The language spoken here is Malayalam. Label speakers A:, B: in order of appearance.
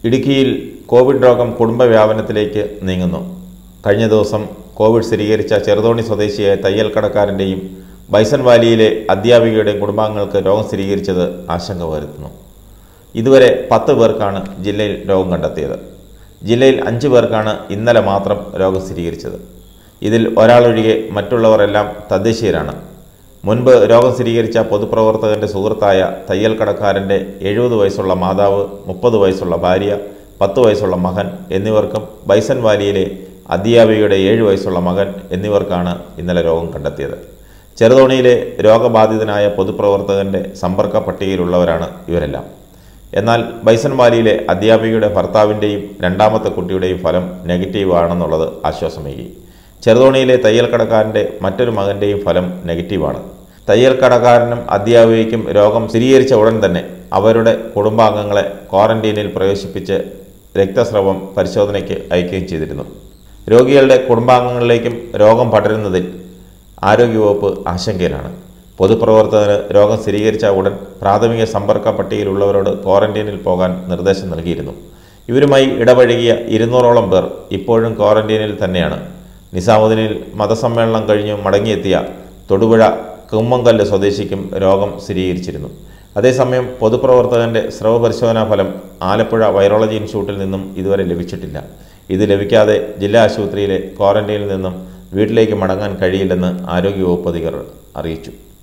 A: ഇടുക്കിയിൽ കോവിഡ് രോഗം കുടുംബവ്യാപനത്തിലേക്ക് നീങ്ങുന്നു കഴിഞ്ഞ ദിവസം കോവിഡ് സ്ഥിരീകരിച്ച ചെറുതോണി സ്വദേശിയായ തയ്യൽ കടക്കാരൻ്റെയും ബൈസൺ വാലിയിലെ അധ്യാപികയുടെയും കുടുംബാംഗങ്ങൾക്ക് രോഗം സ്ഥിരീകരിച്ചത് ആശങ്ക വരുത്തുന്നു ഇതുവരെ പത്ത് പേർക്കാണ് ജില്ലയിൽ രോഗം കണ്ടെത്തിയത് ജില്ലയിൽ അഞ്ച് പേർക്കാണ് ഇന്നലെ മാത്രം രോഗം സ്ഥിരീകരിച്ചത് ഇതിൽ ഒരാളൊഴികെ മറ്റുള്ളവരെല്ലാം തദ്ദേശീയരാണ് മുൻപ് രോഗം സ്ഥിരീകരിച്ച പൊതുപ്രവർത്തകന്റെ സുഹൃത്തായ തയ്യൽ കടക്കാരൻ്റെ എഴുപത് വയസ്സുള്ള മാതാവ് മുപ്പത് വയസ്സുള്ള ഭാര്യ പത്ത് വയസ്സുള്ള മകൻ എന്നിവർക്കും ബൈസൺ വാലിയിലെ അധ്യാപികയുടെ ഏഴ് വയസ്സുള്ള മകൻ എന്നിവർക്കാണ് ഇന്നലെ രോഗം കണ്ടെത്തിയത് ചെറുതോണിയിലെ രോഗബാധിതനായ പൊതുപ്രവർത്തകന്റെ സമ്പർക്ക പട്ടികയിലുള്ളവരാണ് ഇവരെല്ലാം എന്നാൽ ബൈസൺ വാലിയിലെ അധ്യാപികയുടെ ഭർത്താവിൻ്റെയും രണ്ടാമത്തെ കുട്ടിയുടെയും ഫലം നെഗറ്റീവ് ആണെന്നുള്ളത് ആശ്വാസമേകി ചെറുതോണിയിലെ തയ്യൽ കടക്കാരൻ്റെ മറ്റൊരു മകൻ്റെയും ഫലം നെഗറ്റീവാണ് തയ്യൽ കടക്കാരനും അധ്യാപികയ്ക്കും രോഗം സ്ഥിരീകരിച്ച ഉടൻ തന്നെ അവരുടെ കുടുംബാംഗങ്ങളെ ക്വാറന്റീനിൽ പ്രവേശിപ്പിച്ച് രക്തസ്രവം പരിശോധനയ്ക്ക് അയക്കുകയും ചെയ്തിരുന്നു രോഗികളുടെ കുടുംബാംഗങ്ങളിലേക്കും രോഗം പടരുന്നതിൽ ആരോഗ്യവകുപ്പ് ആശങ്കയിലാണ് പൊതുപ്രവർത്തകന് രോഗം സ്ഥിരീകരിച്ച ഉടൻ പ്രാഥമിക സമ്പർക്ക പട്ടികയിലുള്ളവരോട് ക്വാറന്റീനിൽ പോകാൻ നിർദ്ദേശം നൽകിയിരുന്നു ഇവരുമായി ഇടപഴകിയ ഇരുന്നൂറോളം പേർ ഇപ്പോഴും ക്വാറന്റീനിൽ തന്നെയാണ് നിസാമുദ്ദീനിൽ മതസമ്മേളനം കഴിഞ്ഞ് മടങ്ങിയെത്തിയ തൊടുപുഴ കുമ്മങ്കല്ല് സ്വദേശിക്കും രോഗം സ്ഥിരീകരിച്ചിരുന്നു അതേസമയം പൊതുപ്രവർത്തകന്റെ സ്രവ പരിശോധനാ ഫലം ആലപ്പുഴ വൈറോളജി ഇൻസ്റ്റിറ്റ്യൂട്ടിൽ നിന്നും ഇതുവരെ ലഭിച്ചിട്ടില്ല ഇത് ലഭിക്കാതെ ജില്ലാ ആശുപത്രിയിലെ ക്വാറന്റൈനിൽ നിന്നും വീട്ടിലേക്ക് മടങ്ങാൻ കഴിയില്ലെന്ന് ആരോഗ്യവകുപ്പ് അധികൃതർ അറിയിച്ചു